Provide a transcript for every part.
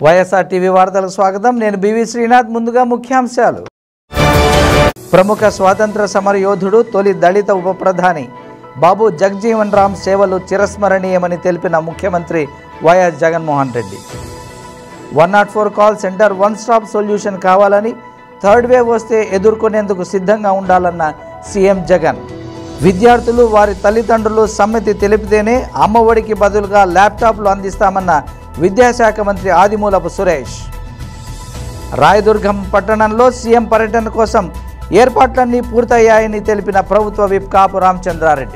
YSR TV వార్తలకు స్వాగతం నేను బివి శ్రీనాథ్ ముందుగా ముఖ్యాంశాలు ప్రముఖ స్వాతంత్ర సమర యోధుడు తొలి దళిత ఉప ప్రధాని బాబు జగజీవన్ రామ్ సేవలు చిరస్మరణీయమని తెలిపిన ముఖ్యమంత్రి YS Jaganmohan Reddy one nought four call centre one stop solution కావాలని థర్డ్ వేవ్ వస్తే ఎదుర్కొనేందుకు సిద్ధంగా ఉండాలన్న సీఎం జగన్ విద్యార్థులు వారి తల్లిదండ్రులు సమ్మతి తెలిపితేనే అమ్మఒడికి బదులుగా ల్యాప్టాప్లు అందిస్తామన్న విద్యాశాఖ మంత్రి ఆదిమూలపు సురేష్ రాయదుర్గం పట్టణంలో సీఎం పర్యటన కోసం ఏర్పాట్లన్నీ పూర్తయ్యాయని తెలిపిన ప్రభుత్వ విప్ కాపు రామచంద్రారెడ్డి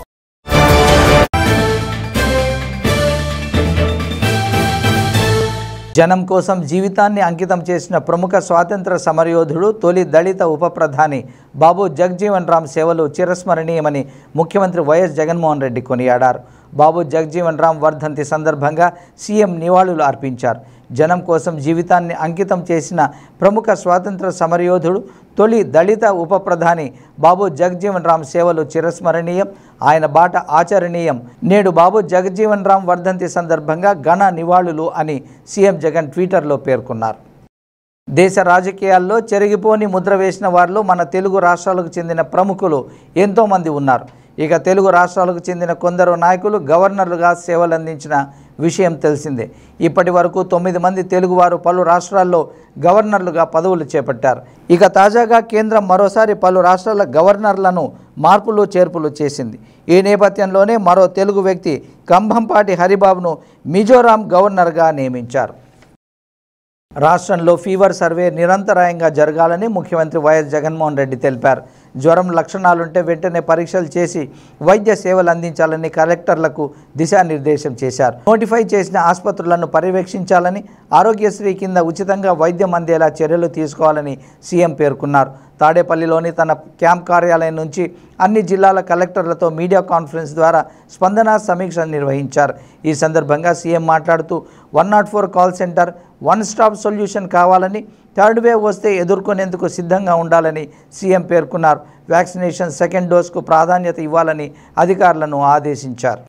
జనం కోసం జీవితాన్ని అంకితం చేసిన ప్రముఖ స్వాతంత్ర సమరయోధుడు తొలి దళిత ఉప ప్రధాని బాబు జగజీవన్ రామ్ సేవలు చిరస్మరణీయమని ముఖ్యమంత్రి వైఎస్ జగన్మోహన్ రెడ్డి కొనియాడారు బాబు జగజీవన్ రామ్ వర్ధంతి సందర్భంగా సీఎం నివాళులు అర్పించారు జనం కోసం జీవితాన్ని అంకితం చేసిన ప్రముఖ స్వాతంత్ర సమరయోధుడు తొలి దళిత ఉప ప్రధాని బాబు జగజీవన్ రామ్ సేవలు చిరస్మరణీయం ఆయన బాట ఆచరణీయం నేడు బాబు జగజీవన్ రామ్ వర్ధంతి సందర్భంగా ఘన నివాళులు అని సీఎం జగన్ ట్విట్టర్లో పేర్కొన్నారు దేశ రాజకీయాల్లో చెరిగిపోని ముద్ర వేసిన వారిలో మన తెలుగు రాష్ట్రాలకు చెందిన ప్రముఖులు ఎంతోమంది ఉన్నారు ఇక తెలుగు రాష్ట్రాలకు చెందిన కొందరు నాయకులు గవర్నర్లుగా సేవలు అందించిన విషయం తెలిసిందే ఇప్పటి వరకు తొమ్మిది మంది తెలుగువారు పలు రాష్ట్రాల్లో గవర్నర్లుగా పదవులు చేపట్టారు ఇక తాజాగా కేంద్రం మరోసారి పలు రాష్ట్రాల గవర్నర్లను మార్పులు చేర్పులు చేసింది ఈ నేపథ్యంలోనే మరో తెలుగు వ్యక్తి కంభంపాటి హరిబాబును మిజోరాం గవర్నర్గా నియమించారు రాష్ట్రంలో ఫీవర్ సర్వే నిరంతరాయంగా జరగాలని ముఖ్యమంత్రి వైఎస్ జగన్మోహన్ రెడ్డి తెలిపారు జ్వరం లక్షణాలుంటే వెంటనే పరీక్షలు చేసి వైద్య సేవలు అందించాలని కలెక్టర్లకు దిశానిర్దేశం చేశారు నోటిఫై చేసిన ఆసుపత్రులను పర్యవేక్షించాలని ఆరోగ్యశ్రీ కింద ఉచితంగా వైద్యం అందేలా చర్యలు తీసుకోవాలని సీఎం పేర్కొన్నారు తాడేపల్లిలోని తన క్యాంప్ కార్యాలయం నుంచి అన్ని జిల్లాల కలెక్టర్లతో మీడియా కాన్ఫరెన్స్ ద్వారా స్పందన సమీక్ష నిర్వహించారు ఈ సందర్భంగా సీఎం మాట్లాడుతూ one nought four call centre one stop solution కావాలని థర్డ్ వేవ్ వస్తే ఎదుర్కొనేందుకు సిద్ధంగా ఉండాలని సీఎం పేర్కొన్నారు వ్యాక్సినేషన్ సెకండ్ డోస్కు ప్రాధాన్యత ఇవ్వాలని అధికారులను ఆదేశించారు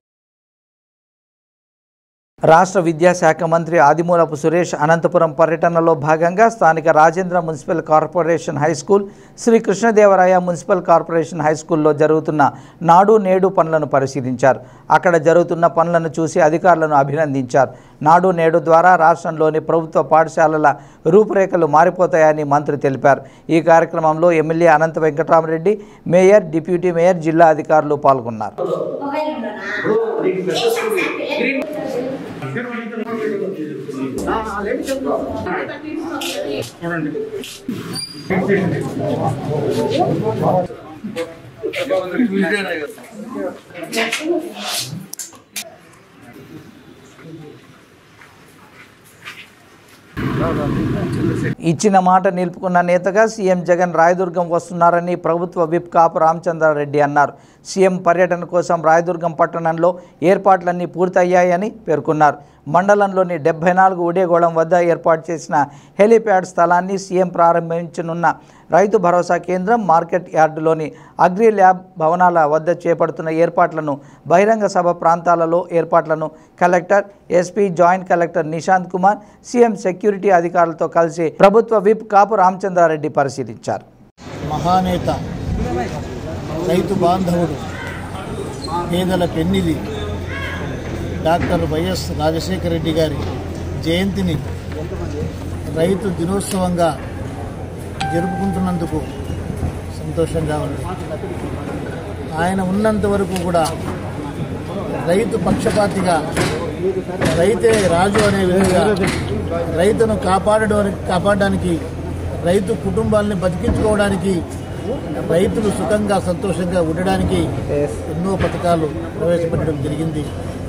రాష్ట్ర విద్యాశాఖ మంత్రి ఆదిమూలపు సురేష్ అనంతపురం పర్యటనలో భాగంగా స్థానిక Rajendra municipal corporation high school Shri Krishnadevaraya municipal corporation high స్కూల్లో జరుగుతున్న నాడు నేడు పనులను పరిశీలించారు అక్కడ జరుగుతున్న పనులను చూసి అధికారులను అభినందించారు నాడు నేడు ద్వారా రాష్ట్రంలోని ప్రభుత్వ పాఠశాలల రూపురేఖలు మారిపోతాయని మంత్రి తెలిపారు ఈ కార్యక్రమంలో MLA Anantha Venkatarama Reddy mayor deputy mayor జిల్లా అధికారులు పాల్గొన్నారు ఇచ్చిన మాట నిలుపుకున్న నేతగా సీఎం జగన్ రాయదుర్గం వస్తున్నారని ప్రభుత్వ విప్ కాపు రామచంద్రారెడ్డి అన్నారు సీఎం పర్యటన కోసం రాయదుర్గం పట్టణంలో ఏర్పాట్లన్నీ పూర్తయ్యాయని పేర్కొన్నారు మండలంలోని డెబ్బై నాలుగు ఉడేగోళం వద్ద ఏర్పాటు చేసిన హెలీప్యాడ్ స్థలాన్ని సీఎం ప్రారంభించనున్న రైతు భరోసా కేంద్రం మార్కెట్ యార్డులోని అగ్రి ల్యాబ్ భవనాల వద్ద చేపడుతున్న ఏర్పాట్లను బహిరంగ సభ ప్రాంతాలలో ఏర్పాట్లను collector SP joint collector Nishant Kumar CM security అధికారులతో కలిసి ప్రభుత్వ విప్ కాపు రామచంద్రారెడ్డి పరిశీలించారు మహానేత రైతు బాంధవుడు పేదల పెన్నిది డాక్టర్ వైఎస్ రాజశేఖర రెడ్డి గారి జయంతిని రైతు దినోత్సవంగా జరుపుకుంటున్నందుకు సంతోషంగా ఉంది ఆయన ఉన్నంత వరకు కూడా రైతు పక్షపాతిగా రైతే రాజు అనే విధంగా రైతును కాపాడడానికి కాపాడడానికి రైతు కుటుంబాలని బతికించుకోవడానికి రైతులు సుఖంగా సంతోషంగా ఉండడానికి ఎన్నో పథకాలు ప్రవేశపెట్టడం జరిగింది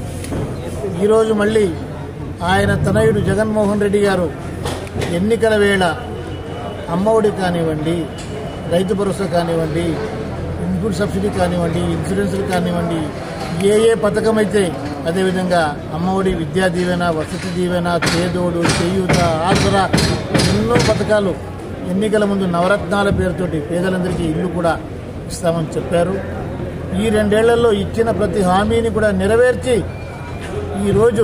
ఈరోజు మళ్ళీ ఆయన తనయుడు జగన్మోహన్ రెడ్డి గారు ఎన్నికల వేళ అమ్మఒడి కానివ్వండి రైతు భరోసా కానివ్వండి ఇన్పుట్ సబ్సిడీ కానివ్వండి ఇన్సూరెన్స్లు కానివ్వండి ఏ ఏ పథకం అయితే అదేవిధంగా అమ్మఒడి విద్యా దీవెన వసతి దీవెన చేదోడు చేయూత ఆసరా ఎన్నో పథకాలు ఎన్నికల ముందు నవరత్నాల పేరుతోటి పేదలందరికీ ఇల్లు కూడా ఇస్తామని చెప్పారు ఈ రెండేళ్లలో ఇచ్చిన ప్రతి హామీని కూడా నెరవేర్చి ఈరోజు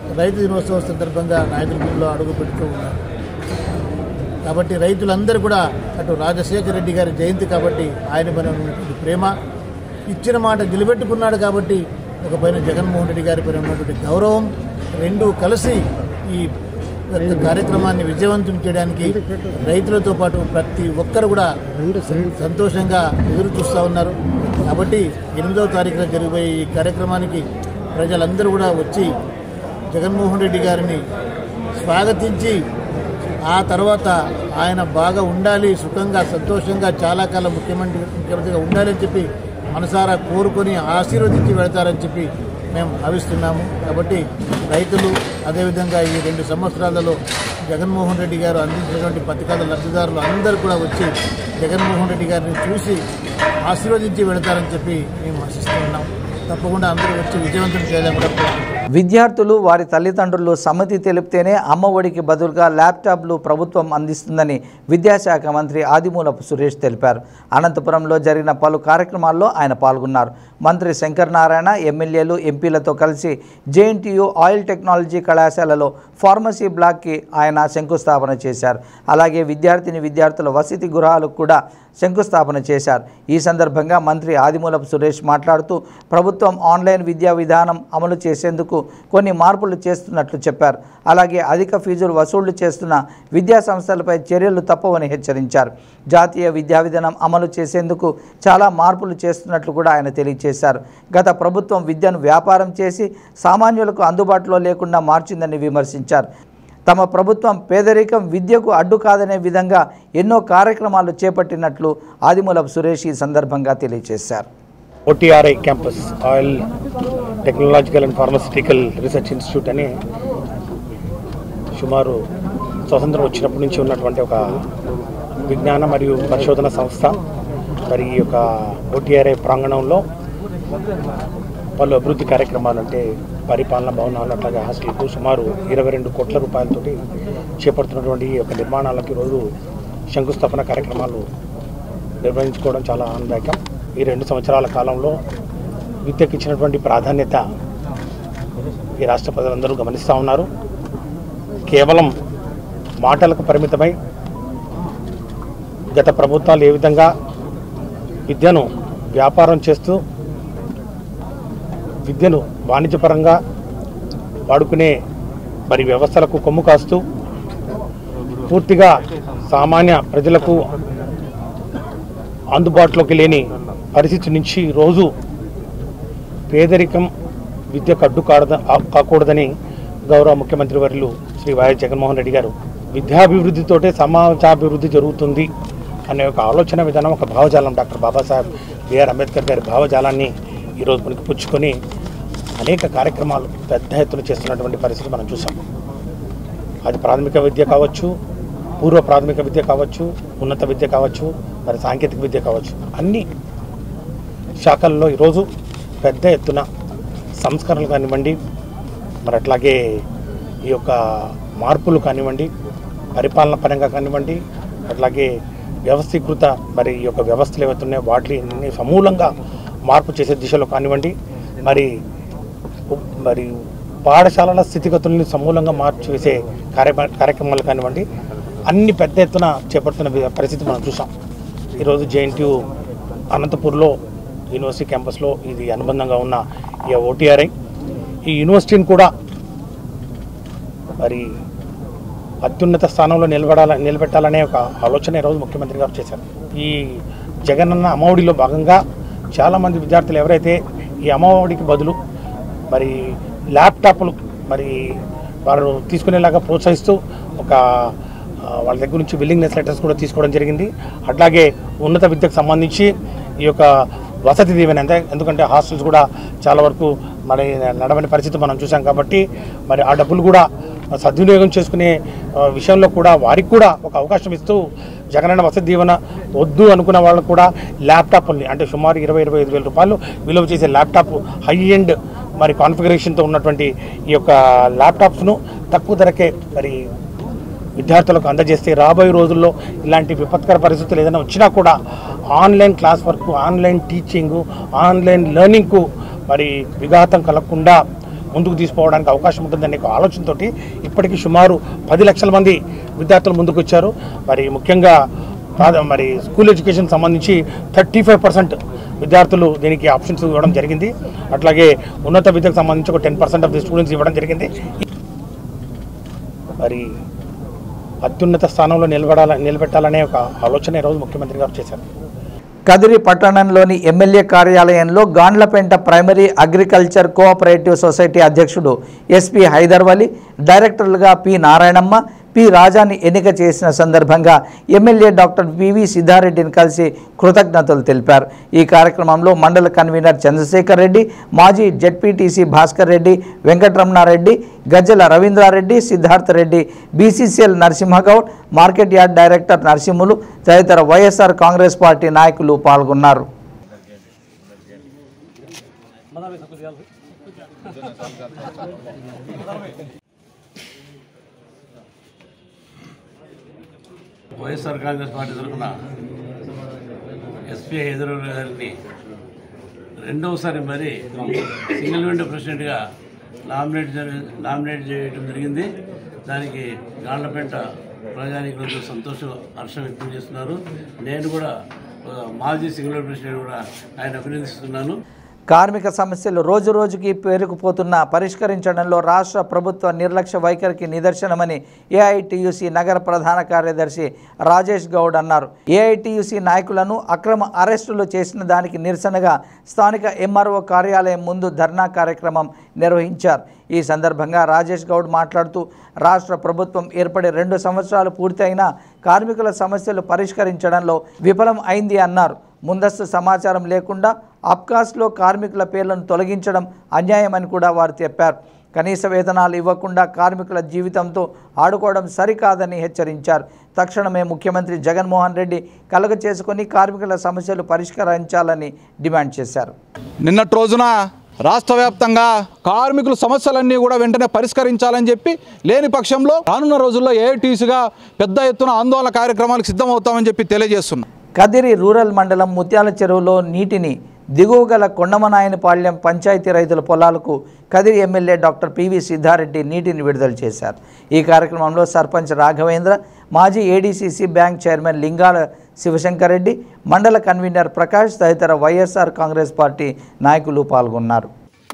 రైతు దినోత్సవం సందర్భంగా నాయకుల అడుగు పెడుతూ ఉన్నారు కాబట్టి రైతులందరూ కూడా అటు రాజశేఖర రెడ్డి గారి జయంతి కాబట్టి ఆయన పైన ఉన్నటువంటి ప్రేమ ఇచ్చిన మాట నిలబెట్టుకున్నాడు కాబట్టి ఒక పైన జగన్మోహన్ రెడ్డి గారి పైన ఉన్నటువంటి గౌరవం రెండు కలిసి ఈ యొక్క కార్యక్రమాన్ని విజయవంతం చేయడానికి రైతులతో పాటు ప్రతి ఒక్కరు కూడా సంతోషంగా ఎదురు చూస్తూ ఉన్నారు కాబట్టి ఎనిమిదవ తారీఖున జరిగిపోయే ఈ కార్యక్రమానికి ప్రజలందరూ కూడా వచ్చి జగన్మోహన్ రెడ్డి గారిని స్వాగతించి ఆ తర్వాత ఆయన బాగా ఉండాలి సుఖంగా సంతోషంగా చాలా కాలం ముఖ్యమంత్రి ముఖ్యమంత్రిగా ఉండాలని చెప్పి మనసారా కోరుకొని ఆశీర్వదించి వెళతారని చెప్పి మేము భావిస్తున్నాము కాబట్టి రైతులు అదేవిధంగా ఈ రెండు సంవత్సరాలలో జగన్మోహన్ రెడ్డి గారు అందించినటువంటి పథకాల లబ్ధిదారులు అందరూ కూడా వచ్చి జగన్మోహన్ రెడ్డి గారిని చూసి ఆశీర్వదించి వెళతారని చెప్పి మేము ఆశిస్తూ ఉన్నాం తప్పకుండా అందరూ వచ్చి విజయవంతం చేయాలని కూడా కోరుకుంటున్నాం. విద్యార్థులు వారి తల్లిదండ్రులు సమ్మతి తెలిపితేనే అమ్మ ఒడికి బదులుగా ల్యాప్టాప్లు ప్రభుత్వం అందిస్తుందని విద్యాశాఖ మంత్రి ఆదిమూలపు సురేష్ తెలిపారు అనంతపురంలో జరిగిన పలు కార్యక్రమాల్లో ఆయన పాల్గొన్నారు మంత్రి శంకర్ నారాయణ ఎమ్మెల్యేలు ఎంపీలతో కలిసి జేఎన్టీయు ఆయిల్ టెక్నాలజీ కళాశాలలో ఫార్మసీ బ్లాక్కి ఆయన శంకుస్థాపన చేశారు అలాగే విద్యార్థిని విద్యార్థుల వసతి గృహాలకు కూడా శంకుస్థాపన చేశారు ఈ సందర్భంగా మంత్రి ఆదిమూలపు సురేష్ మాట్లాడుతూ ప్రభుత్వం ఆన్లైన్ విద్యా విధానం అమలు చేసేందుకు కొన్ని మార్పులు చేస్తున్నట్లు చెప్పారు అలాగే అధిక ఫీజులు వసూళ్లు చేస్తున్న విద్యా సంస్థలపై చర్యలు తప్పవని హెచ్చరించారు జాతీయ విద్యా విధానం అమలు చేసేందుకు చాలా మార్పులు చేస్తున్నట్లు కూడా ఆయన తెలియజేశారు గత ప్రభుత్వం విద్యను వ్యాపారం చేసి సామాన్యులకు అందుబాటులో లేకుండా మార్చిందని విమర్శించారు తమ ప్రభుత్వం పేదరికం విద్యకు అడ్డు కాదనే విధంగా ఎన్నో కార్యక్రమాలు చేపట్టినట్లు ఆదిమూలపు సురేష్ ఈ సందర్భంగా తెలియజేశారు OTRI campus oil technological and pharmaceutical research institute అని సుమారు స్వతంత్రం వచ్చినప్పటి నుంచి ఉన్నటువంటి ఒక విజ్ఞాన మరియు పరిశోధన సంస్థ మరి ఈ యొక్క ఓటీఆర్ఐ ప్రాంగణంలో పలు అభివృద్ధి కార్యక్రమాలు అంటే పరిపాలన భవనాలు అట్లాగే హాస్టల్కు సుమారు ఇరవై రెండు కోట్ల రూపాయలతోటి చేపడుతున్నటువంటి ఈ యొక్క నిర్మాణాలకు ఈరోజు శంకుస్థాపన కార్యక్రమాలు నిర్వహించుకోవడం చాలా ఆనందదాయకం ఈ రెండు సంవత్సరాల కాలంలో విద్యకు ఇచ్చినటువంటి ప్రాధాన్యత ఈ రాష్ట్ర ప్రజలందరూ గమనిస్తూ ఉన్నారు కేవలం మాటలకు పరిమితమై గత ప్రభుత్వాలు ఏ విధంగా విద్యను వ్యాపారం చేస్తూ విద్యను వాణిజ్యపరంగా వాడుకునే మరి వ్యవస్థలకు కొమ్ము కాస్తూ పూర్తిగా సామాన్య ప్రజలకు అందుబాటులోకి లేని పరిస్థితి నుంచి రోజు పేదరికం విద్యకు అడ్డు కాడద కాకూడదని గౌరవ ముఖ్యమంత్రి వర్యులు శ్రీ వైఎస్ జగన్మోహన్ రెడ్డి గారు విద్యాభివృద్ధితోటే సమాజాభివృద్ధి జరుగుతుంది అనే ఒక ఆలోచన విధానం ఒక భావజాలం డాక్టర్ బాబాసాహెబ్ బిఆర్ అంబేద్కర్ గారి భావజాలాన్ని ఈరోజు మనకి పుచ్చుకొని అనేక కార్యక్రమాలు పెద్ద ఎత్తున చేస్తున్నటువంటి పరిస్థితి మనం చూసాం అది ప్రాథమిక విద్య కావచ్చు పూర్వ ప్రాథమిక విద్య కావచ్చు ఉన్నత విద్య కావచ్చు మరి సాంకేతిక విద్య కావచ్చు అన్ని శాఖల్లో ఈరోజు పెద్ద ఎత్తున సంస్కరణలు కానివ్వండి మరి అట్లాగే ఈ యొక్క మార్పులు కానివ్వండి పరిపాలన పరంగా కానివ్వండి అట్లాగే వ్యవస్థీకృత మరి ఈ యొక్క వ్యవస్థలు ఏవైతే ఉన్నాయో వాటిని సమూలంగా మార్పు చేసే దిశలో కానివ్వండి మరి ఉ- మరి పాఠశాలల స్థితిగతుల్ని సమూలంగా మార్చి వేసే కార్య కార్యక్రమాలు కానివ్వండి అన్ని పెద్ద ఎత్తున చేపడుతున్న వి- పరిస్థితి మనం చూసాం ఈరోజు జేఎన్టీయు అనంతపూర్లో యూనివర్సిటీ క్యాంపస్లో ఇది అనుబంధంగా ఉన్న ఈ ఓటీఆర్ఐ ఈ యూనివర్సిటీని కూడా మరి అత్యున్నత స్థానంలో నిలబడాల నిలబెట్టాలనే ఒక ఆలోచన ఈరోజు ముఖ్యమంత్రి గారు చేశారు ఈ జగనన్న అమ్మఒడిలో భాగంగా చాలామంది విద్యార్థులు ఎవరైతే ఈ అమ్మఒడికి బదులు మరి ల్యాప్టాప్లు మరి వారు తీసుకునేలాగా ప్రోత్సహిస్తూ ఒక ఆ, వాళ్ళ దగ్గర నుంచి విల్లింగ్నెస్ లెటర్స్ కూడా తీసుకోవడం జరిగింది అట్లాగే ఉన్నత విద్యకు సంబంధించి ఈ యొక్క వసతి దీవెన అంటే ఎందుకంటే హాస్టల్స్ కూడా చాలా వరకు మరి నడవని పరిస్థితి మనం చూసాం కాబట్టి మరి ఆ డబ్బులు కూడా సద్వినియోగం చేసుకునే ఆ, విషయంలో కూడా వారికి కూడా ఒక అవకాశం ఇస్తూ జగనన్న వసతి దీవెన వద్దు అనుకున్న వాళ్ళకు కూడా ల్యాప్టాప్ని అంటే సుమారు ఇరవై ఇరవై ఐదు వేల రూపాయలు విలువ చేసే ల్యాప్టాప్ హై ఎండ్ మరి కాన్ఫిగరేషన్తో ఉన్నటువంటి ఈ యొక్క ల్యాప్టాప్స్ను తక్కువ ధరకే మరి విద్యార్థులకు అందజేస్తే రాబోయే రోజుల్లో ఇలాంటి విపత్కర పరిస్థితులు ఏదైనా వచ్చినా కూడా online class work online teaching online లెర్నింగ్కు మరి విఘాతం కలగకుండా ముందుకు తీసుకోవడానికి అవకాశం ఉంటుందనే ఒక ఆలోచనతోటి ఇప్పటికీ సుమారు పది లక్షల మంది విద్యార్థులు ముందుకు వచ్చారు మరి ముఖ్యంగా ప్రాథ మరి స్కూల్ ఎడ్యుకేషన్ సంబంధించి థర్టీ ఫైవ్ పర్సెంట్ విద్యార్థులు దీనికి ఆప్షన్స్ ఇవ్వడం జరిగింది అట్లాగే ఉన్నత విద్యకు సంబంధించి ఒక ten percent of the students ఇవ్వడం జరిగింది మరి అత్యున్నత స్థానంలో నిలబడాల నిలబెట్టాలనే ఒక ఆలోచన ఈరోజు ముఖ్యమంత్రి గారు చేశారు కదిరి పట్టణంలోని ఎమ్మెల్యే కార్యాలయంలో Gandlapenta primary agriculture cooperative society అధ్యక్షుడు ఎస్పి హైదర్ అలీ డైరెక్టర్లుగా పి నారాయణమ్మ పి రాజాని ఎన్నిక చేసిన సందర్భంగా ఎమ్మెల్యే డాక్టర్ పివి సిద్ధారెడ్డిని కలిసి కృతజ్ఞతలు తెలిపారు ఈ కార్యక్రమంలో మండల కన్వీనర్ చంద్రశేఖర్ రెడ్డి మాజీ ZPTC Bhaskar Reddy Venkataramana Reddy Gajjala Ravindra Reddy Siddhartha Reddy BCCL Narasimha Goud market yard director Narasimhulu తదితర వైఎస్ఆర్ కాంగ్రెస్ పార్టీ నాయకులు పాల్గొన్నారు వైఎస్ఆర్ కాంగ్రెస్ పార్టీ తరఫున ఎస్పీ హైదరాబాద్ గారిని రెండవసారి మరి సింగిల్ విండో ప్రెసిడెంట్గా నామినేట్ జరి- నామినేట్ చేయడం జరిగింది దానికి గాండ్లపేట ప్రజానికులందరూ సంతోష హర్షం వ్యక్తం చేస్తున్నారు నేను కూడా ఆ, మాజీ సింగిల్ విండో ప్రెసిడెంట్ కూడా ఆయన అభినందిస్తున్నాను కార్మిక సమస్యలు రోజు రోజుకి పేరుకుపోతున్న పరిష్కరించడంలో రాష్ట్ర ప్రభుత్వ నిర్లక్ష్య వైఖరికి నిదర్శనమని ఏఐటియుసి నగర ప్రధాన కార్యదర్శి రాజేష్ గౌడ్ అన్నారు ఏఐటియుసి నాయకులను అక్రమ అరెస్టులు చేసిన దానికి నిరసనగా స్థానిక ఎంఆర్ఓ కార్యాలయం ముందు ధర్నా కార్యక్రమం నిర్వహించారు ఈ సందర్భంగా రాజేష్ గౌడ్ మాట్లాడుతూ రాష్ట్ర ప్రభుత్వం ఏర్పడి రెండు సంవత్సరాలు పూర్తయినా కార్మికుల సమస్యలు పరిష్కరించడంలో విఫలం అయింది అన్నారు ముందస్తు సమాచారం లేకుండా అబ్కాస్లో కార్మికుల పేర్లను తొలగించడం అన్యాయమని కూడా వారు చెప్పారు కనీస వేతనాలు ఇవ్వకుండా కార్మికుల జీవితంతో ఆడుకోవడం సరికాదని హెచ్చరించారు తక్షణమే ముఖ్యమంత్రి జగన్మోహన్ రెడ్డి కలగ చేసుకొని కార్మికుల సమస్యలు పరిష్కరించాలని డిమాండ్ చేశారు నిన్నటి రోజున రాష్ట్ర వ్యాప్తంగా కార్మికుల సమస్యలన్నీ కూడా వెంటనే పరిష్కరించాలని చెప్పి లేని పక్షంలో రానున్న రోజుల్లో ఏఐటీసీగా పెద్ద ఎత్తున ఆందోళన కార్యక్రమాలకు సిద్ధమవుతామని చెప్పి తెలియజేస్తున్నాం కదిరి రూరల్ మండలం ముత్యాల చెరువులో నీటిని దిగువ గల కొండమనాయనపాళ్యం పంచాయతీ రైతుల పొలాలకు Kadiri MLA doctor PV Siddha Reddy నీటిని విడుదల చేశారు ఈ కార్యక్రమంలో సర్పంచ్ రాఘవేంద్ర మాజీ ADCC bank chairman Lingala Shivashankar Reddy మండల కన్వీనర్ ప్రకాష్ తదితర వైఎస్ఆర్ కాంగ్రెస్ పార్టీ నాయకులు పాల్గొన్నారు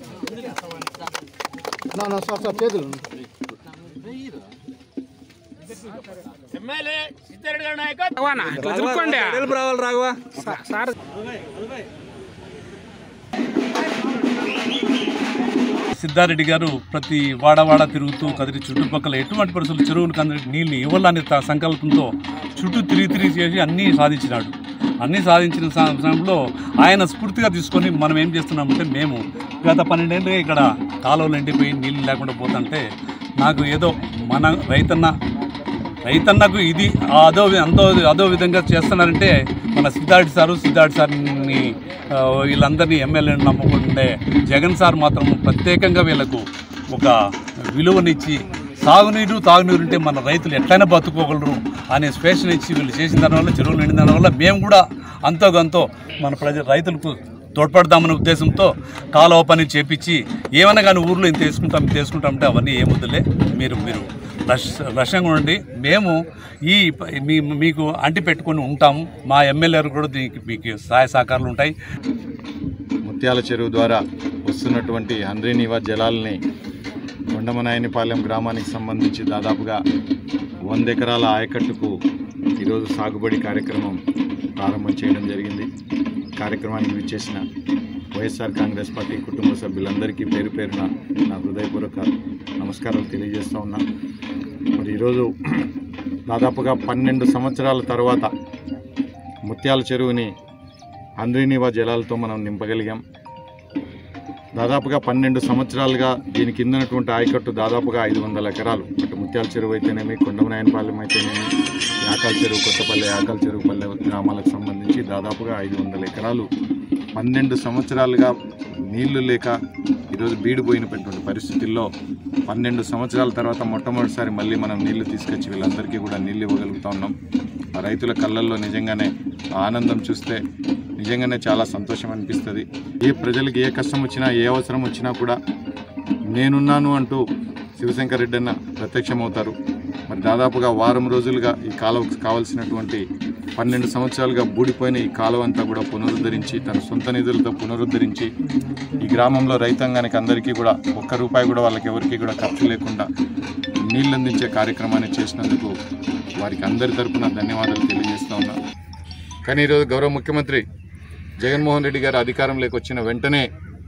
సిద్ధారెడ్డి గారు ప్రతి వాడవాడ తిరుగుతూ కదిరి చుట్టుపక్కల ఎటువంటి పరిస్థితులు చెరువులకు అందరికి నీళ్లు ఇవ్వాలనే త- సంకల్పంతో చుట్టూ తిరిగి తిరిగి చేసి అన్నీ సాధించినాడు అన్నీ సాధించిన స- సమయంలో ఆయన స్ఫూర్తిగా తీసుకొని మనం ఏం చేస్తున్నామంటే మేము గత పన్నెండేళ్ళుగా ఇక్కడ కాలువలు ఎండిపోయి నీళ్ళు లేకుండా పోతుంటే నాకు ఏదో మన రైతన్న రైతన్నకు ఇది అదో అందో అదో విధంగా చేస్తున్నారంటే మన సిద్ధార్థి సారు సిద్ధార్థి సార్ని ఆ, వీళ్ళందరినీ ఎమ్మెల్యేని నమ్ముకుంటే జగన్ సార్ మాత్రం ప్రత్యేకంగా వీళ్ళకు ఒక విలువనిచ్చి సాగునీరు తాగునీరు ఉంటే మన రైతులు ఎట్లయినా బతుకోగలరు అనే స్పేషన్ ఇచ్చి వీళ్ళు చేసిన దానివల్ల చెరువులు నిండిన దానివల్ల మేము కూడా అంతో గంతో మన ప్రజ రైతులకు తోడ్పడదామనే ఉద్దేశంతో కాలువ పని చేపించి ఏమైనా కానీ ఊర్లో ఇంత వేసుకుంటాం ఇంత వేసుకుంటాం అంటే అవన్నీ ఏముద్దులే మీరు మీరు రష్ రష్యంగా ఉండండి మేము ఈ ప- మీ మీకు అంటి పెట్టుకొని ఉంటాము మా ఎమ్మెల్యేలు కూడా దీనికి మీకు సహాయ సహకారాలు ఉంటాయి ముత్యాల చెరువు ద్వారా వస్తున్నటువంటి హంద్రీనీవా జలాల్ని కొండమనాయనిపాలెం గ్రామానికి సంబంధించి దాదాపుగా వంద ఎకరాల ఆయకట్టుకు ఈరోజు సాగుబడి కార్యక్రమం ప్రారంభం చేయడం జరిగింది కార్యక్రమానికి విచ్చేసిన వైఎస్ఆర్ కాంగ్రెస్ పార్టీ కుటుంబ సభ్యులందరికీ పేరు పేరున నా హృదయపూర్వక నమస్కారాలు తెలియజేస్తూ ఉన్నా మరి ఈరోజు దాదాపుగా పన్నెండు సంవత్సరాల తర్వాత ముత్యాల చెరువుని హంద్రీనివా జలాలతో మనం నింపగలిగాం దాదాపుగా పన్నెండు సంవత్సరాలుగా దీని కిందనటువంటి ఆయకట్టు దాదాపుగా ఐదు వందల ఎకరాలు అటు ముత్యాల చెరువు అయితేనేమి కొండమనాయనపాలెం అయితేనేమి యాకాల చెరువు కొత్తపల్లి యాకాల చెరువు పల్లె గ్రామాలకు సంబంధించి దాదాపుగా ఐదు వందల ఎకరాలు పన్నెండు సంవత్సరాలుగా నీళ్లు లేక ఈరోజు బీడిపోయినటువంటి పరిస్థితుల్లో పన్నెండు సంవత్సరాల తర్వాత మొట్టమొదటిసారి మళ్ళీ మనం నీళ్లు తీసుకొచ్చి వీళ్ళందరికీ కూడా నీళ్లు ఇవ్వగలుగుతా ఉన్నాం ఆ రైతుల కళ్ళల్లో నిజంగానే ఆ ఆనందం చూస్తే నిజంగానే చాలా సంతోషం అనిపిస్తుంది ఏ ప్రజలకు ఏ కష్టం వచ్చినా ఏ అవసరం వచ్చినా కూడా నేనున్నాను అంటూ శివశంకర్ రెడ్డి అన్న ప్రత్యక్షమవుతారు మరి దాదాపుగా వారం రోజులుగా ఈ కాలువకు కావలసినటువంటి పన్నెండు సంవత్సరాలుగా బూడిపోయిన ఈ కాలువ అంతా కూడా పునరుద్ధరించి తన సొంత నిధులతో పునరుద్ధరించి ఈ గ్రామంలో రైతాంగానికి అందరికీ కూడా ఒక్క రూపాయి కూడా వాళ్ళకి ఎవరికి కూడా ఖర్చు లేకుండా నీళ్ళు అందించే కార్యక్రమాన్ని చేసినందుకు వారికి అందరి తరపున ధన్యవాదాలు తెలియజేస్తా ఉన్నా కానీ ఈరోజు గౌరవ ముఖ్యమంత్రి జగన్మోహన్ రెడ్డి గారు అధికారంలోకి వచ్చిన వెంటనే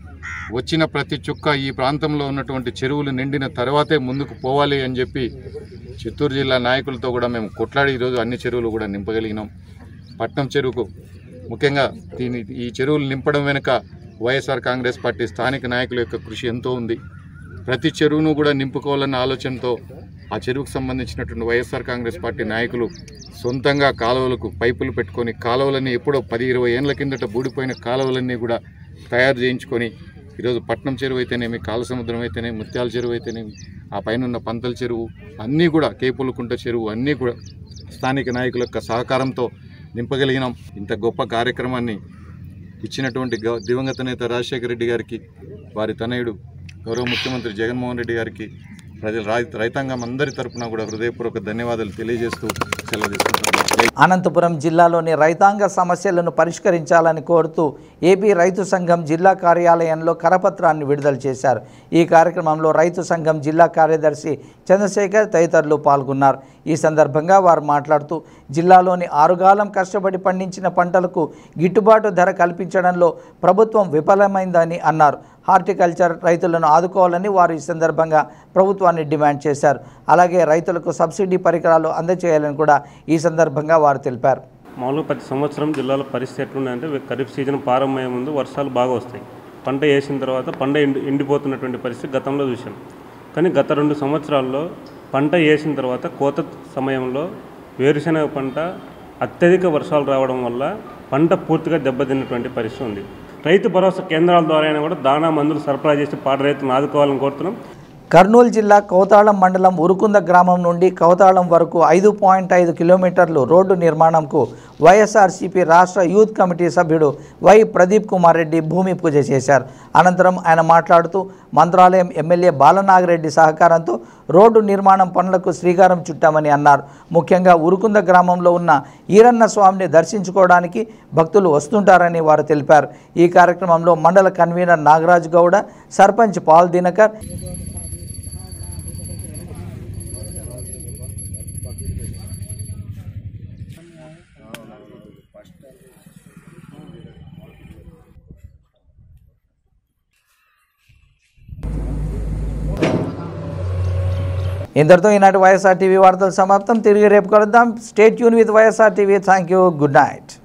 వచ్చిన ప్రతి చుక్క ఈ ప్రాంతంలో ఉన్నటువంటి చెరువులు నిండిన తర్వాతే ముందుకు పోవాలి అని చెప్పి చిత్తూరు జిల్లా నాయకులతో కూడా మేము కొట్లాడి ఈరోజు అన్ని చెరువులు కూడా నింపగలిగినాం పట్నం చెరువుకు ముఖ్యంగా దీని ఈ చెరువులు నింపడం వెనుక వైఎస్ఆర్ కాంగ్రెస్ పార్టీ స్థానిక నాయకుల యొక్క కృషి ఎంతో ఉంది ప్రతి చెరువును కూడా నింపుకోవాలన్న ఆలోచనతో ఆ చెరువుకు సంబంధించినటువంటి వైఎస్ఆర్ కాంగ్రెస్ పార్టీ నాయకులు సొంతంగా కాలువలకు పైపులు పెట్టుకొని కాలువలన్నీ ఎప్పుడో పది ఇరవై ఏళ్ళ కిందట బూడిపోయిన కాలువలన్నీ కూడా తయారు చేయించుకొని ఈరోజు పట్నం చెరువు అయితేనేమి కాలసముద్రం అయితేనేమి ముత్యాల చెరువు అయితేనేమి ఆ పైన ఉన్న పంతల చెరువు అన్నీ కూడా కేపులకుంట చెరువు అన్నీ కూడా స్థానిక నాయకుల యొక్క సహకారంతో నింపగలిగినాం ఇంత గొప్ప కార్యక్రమాన్ని ఇచ్చినటువంటి గ- దివంగత నేత రాజశేఖర రెడ్డి గారికి వారి తనయుడు గౌరవ ముఖ్యమంత్రి జగన్మోహన్ రెడ్డి గారికి ప్రజల రై రైతాంగం అందరి తరపున కూడా హృదయపూర్వక ధన్యవాదాలు తెలియజేస్తూ సెలవు తీసుకుంటున్నాను జై అనంతపురం జిల్లాలోని రైతాంగ సమస్యలను పరిష్కరించాలని కోరుతూ ఏపీ రైతు సంఘం జిల్లా కార్యాలయంలో కరపత్రాన్ని విడుదల చేశారు ఈ కార్యక్రమంలో రైతు సంఘం జిల్లా కార్యదర్శి చంద్రశేఖర్ తదితరులు పాల్గొన్నారు ఈ సందర్భంగా వారు మాట్లాడుతూ జిల్లాలోని ఆరుగాలం కష్టపడి పండించిన పంటలకు గిట్టుబాటు ధర కల్పించడంలో ప్రభుత్వం విఫలమైందని అన్నారు హార్టికల్చర్ రైతులను ఆదుకోవాలని వారు ఈ సందర్భంగా ప్రభుత్వాన్ని డిమాండ్ చేశారు అలాగే రైతులకు సబ్సిడీ పరికరాలు అందజేయాలని కూడా ఈ సందర్భంగా వారు తెలిపారు మామూలుగా ప్రతి సంవత్సరం జిల్లాలో పరిస్థితి ఎట్లుందంటే ఖరీఫ్ సీజన్ ప్రారంభమయ్యే ముందు వర్షాలు బాగా వస్తాయి పంట వేసిన తర్వాత పంట ఎండి ఎండిపోతున్నటువంటి పరిస్థితి గతంలో చూసాం కానీ గత రెండు సంవత్సరాల్లో పంట వేసిన తర్వాత కోత సమయంలో వేరుశనగ పంట అత్యధిక వర్షాలు రావడం వల్ల పంట పూర్తిగా దెబ్బతిన్నటువంటి పరిస్థితి ఉంది రైతు భరోసా కేంద్రాల ద్వారా అయినా కూడా దానా మందులు సరఫరా చేసి పాట రైతులను ఆదుకోవాలని కోరుతున్నాం కర్నూలు జిల్లా కౌతాళం మండలం ఉరుకుంద గ్రామం నుండి కౌతాళం వరకు ఐదు పాయింట్ ఐదు కిలోమీటర్లు రోడ్డు నిర్మాణంకు వైఎస్ఆర్సీపీ రాష్ట్ర యూత్ కమిటీ సభ్యుడు వై ప్రదీప్ కుమార్ రెడ్డి భూమి పూజ చేశారు అనంతరం ఆయన మాట్లాడుతూ మంత్రాలయం ఎమ్మెల్యే బాలనాగిరెడ్డి సహకారంతో రోడ్డు నిర్మాణం పనులకు శ్రీకారం చుట్టామని అన్నారు ముఖ్యంగా ఉరుకుంద గ్రామంలో ఉన్న ఈరన్న స్వామిని దర్శించుకోవడానికి భక్తులు వస్తుంటారని వారు తెలిపారు ఈ కార్యక్రమంలో మండల కన్వీనర్ నాగరాజు గౌడ సర్పంచ్ పాల్ దినకర్ ఇంతటితో ఈనాటి వైఎస్ఆర్ టీవీ వార్తలు సమాప్తం తిరిగి రేపు కలుద్దాం స్టేట్ యూన్ with YSR TV thank you good night